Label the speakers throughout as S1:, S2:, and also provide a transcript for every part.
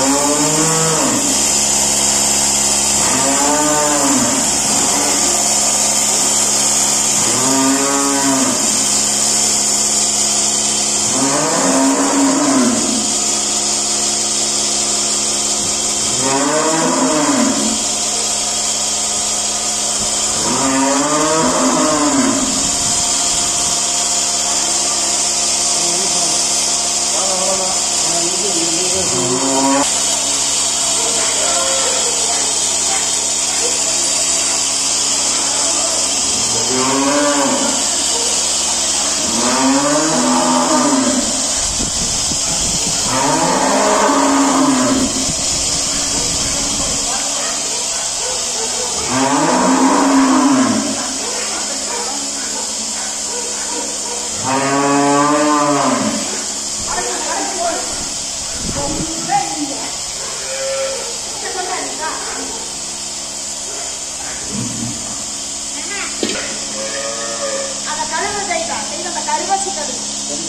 S1: அத கழுவு செய்தா செய்த அந்த கருவச்சி கழுவு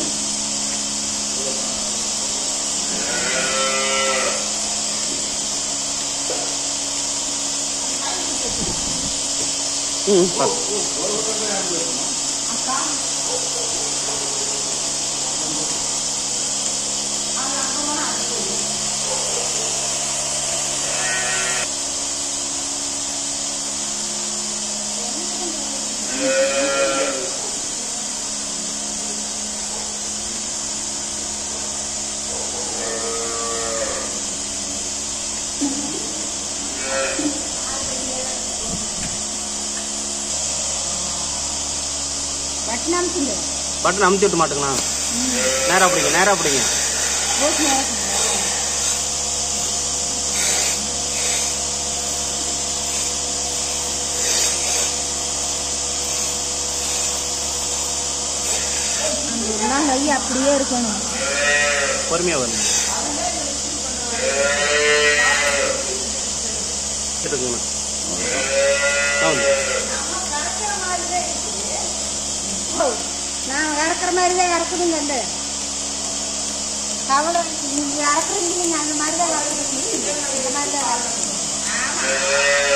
S2: ம் பா
S1: பட்டினம் சொல்லு
S2: பட்டன் அமுத்தி விட்டு மாட்டுங்கண்ணா நேரா பிடிங்க நேரா பிடிங்க
S1: எல்லாம் கை அப்படியே இருக்கணும்
S2: பொறுமையா வரும் இருக்குங்கண்ணா ஆமாம்
S1: நான் இறக்குற மாதிரி தான் இறக்குதுங்க அந்த கவலை நீங்க இறக்குறீங்க அந்த மாதிரி தான் இறக்குறீங்க இந்த மாதிரி தான் இறக்குறீங்க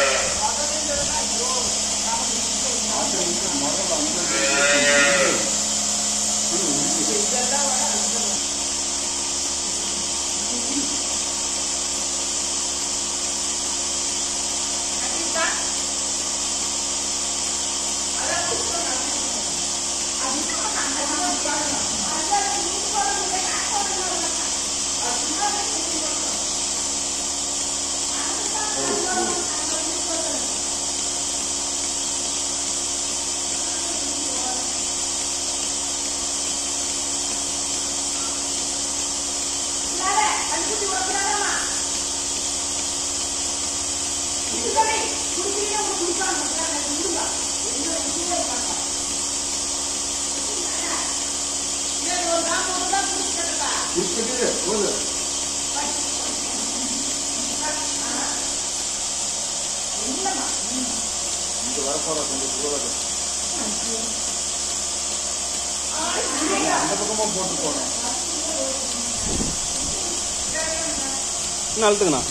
S2: இன்னும் அழுத்துங்கண்ணா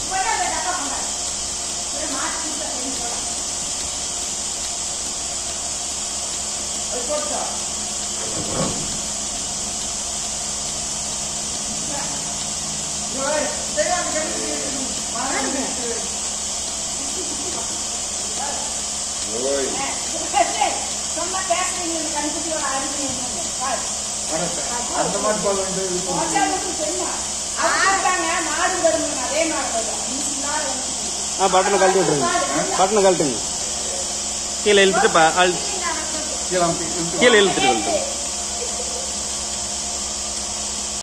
S1: சும்மா பேசுறீங்க இந்த கண்குட்டியோட அருமை என்னன்னு. பாரு.
S3: அந்த மாதிரி பால் வந்து
S1: ஆறுதாங்க, மாடு வருங்க அதே மாதிரி வரும். இன்னைக்கு நாள் வந்து
S2: ஆ பட்டனை கழட்டி விட்டுருங்க பட்டனை கழட்டுங்க கீழே இழுத்துட்டு ப- அழு-
S3: கீழே அமுத்தி-
S2: கீழே இழுத்துட்டு கழட்டுங்க